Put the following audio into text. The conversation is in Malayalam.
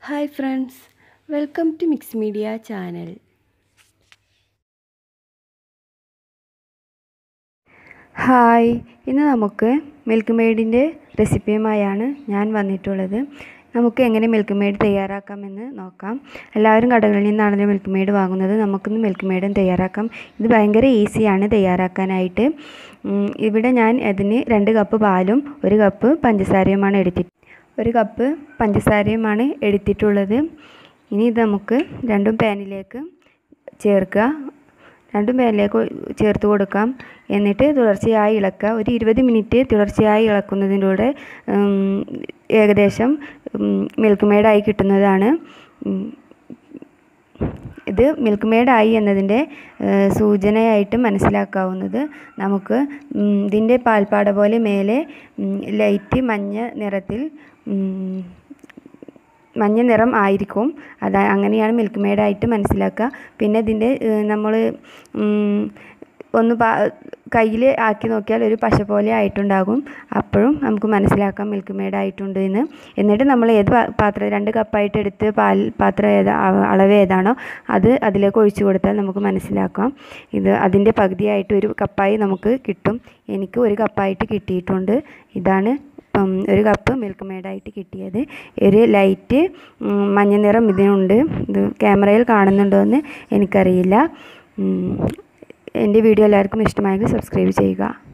hi friends welcome to mix media channel hi ഇന്ന് നമുക്ക് മിൽക്ക് മെയ്ഡിൻ്റെ റെസിപ്പിയുമായാണ് ഞാൻ വന്നിട്ടുള്ളത് നമുക്ക് എങ്ങനെ മിൽക്ക് മെയ്ഡ് തയ്യാറാക്കാമെന്ന് നോക്കാം എല്ലാവരും കടകളിൽ നിന്നാണല്ലോ മിൽക്ക് മെയ്ഡ് വാങ്ങുന്നത് നമുക്കിന്ന് മിൽക്ക് മെയ്ഡും തയ്യാറാക്കാം ഇത് ഭയങ്കര ഈസിയാണ് തയ്യാറാക്കാനായിട്ട് ഉം, ഇവിടെ ഞാൻ അതിന് രണ്ട് കപ്പ് പാലും ഒരു കപ്പ് പഞ്ചസാരയുമാണ് എടുത്തി ഒരു കപ്പ് പഞ്ചസാരയുമാണ് എടുത്തിട്ടുള്ളത് ഇനി ഇത് നമുക്ക് രണ്ടും പാനിലേക്ക് ചേർക്കുക രണ്ടും പാനിലേക്ക് ചേർത്ത് കൊടുക്കാം എന്നിട്ട് തുടർച്ചയായി ഇളക്കുക ഒരു ഇരുപത് മിനിറ്റ് തുടർച്ചയായി ഇളക്കുന്നതിലൂടെ ഉം, ഏകദേശം മിൽക്ക് മെയ്ഡായി കിട്ടുന്നതാണ് ഉം, ഇത് മിൽക്ക് മെയ്ഡായി എന്നതിൻ്റെ ഏഹ്, സൂചനയായിട്ട് മനസ്സിലാക്കാവുന്നത് നമുക്ക് ഉം, ഇതിൻ്റെ പാൽപ്പാട പോലെ മേലെ ഉം, ലൈറ്റ് മഞ്ഞ നിറത്തിൽ ഉം, മഞ്ഞ നിറം ആയിരിക്കും അത് അങ്ങനെയാണ് മിൽക്ക് മെയ്ഡായിട്ട് മനസ്സിലാക്കുക പിന്നെ ഇതിൻ്റെ നമ്മൾ ഒന്ന് പാ കയ്യിൽ ആക്കി നോക്കിയാൽ ഒരു പശ പോലെ ആയിട്ടുണ്ടാകും അപ്പോഴും നമുക്ക് മനസ്സിലാക്കാം മിൽക്ക് മെയ്ഡ് ആയിട്ടുണ്ട് എന്ന് എന്നിട്ട് നമ്മൾ ഏത് പാ- പാത്രം രണ്ട് കപ്പായിട്ട് എടുത്ത് പാൽ പാത്രം ഏതാ അ- അളവ് ഏതാണോ അത് അതിലേക്ക് ഒഴിച്ചു കൊടുത്താൽ നമുക്ക് മനസ്സിലാക്കാം ഇത് അതിൻ്റെ പകുതിയായിട്ട് ഒരു കപ്പായി നമുക്ക് കിട്ടും എനിക്ക് ഒരു കപ്പായിട്ട് കിട്ടിയിട്ടുണ്ട് ഇതാണ് ഇപ്പം ഒരു കപ്പ് മിൽക്ക് മെയ്ഡായിട്ട് കിട്ടിയത് ഒരു ലൈറ്റ് ഉം, മഞ്ഞ നിറം ഇതിനുണ്ട് ഇത് ക്യാമറയിൽ കാണുന്നുണ്ടോ എന്ന് എനിക്കറിയില്ല ഉം, എൻ്റെ വീഡിയോ എല്ലാവർക്കും ഇഷ്ടമായെങ്കിൽ സബ്സ്ക്രൈബ് ചെയ്യുക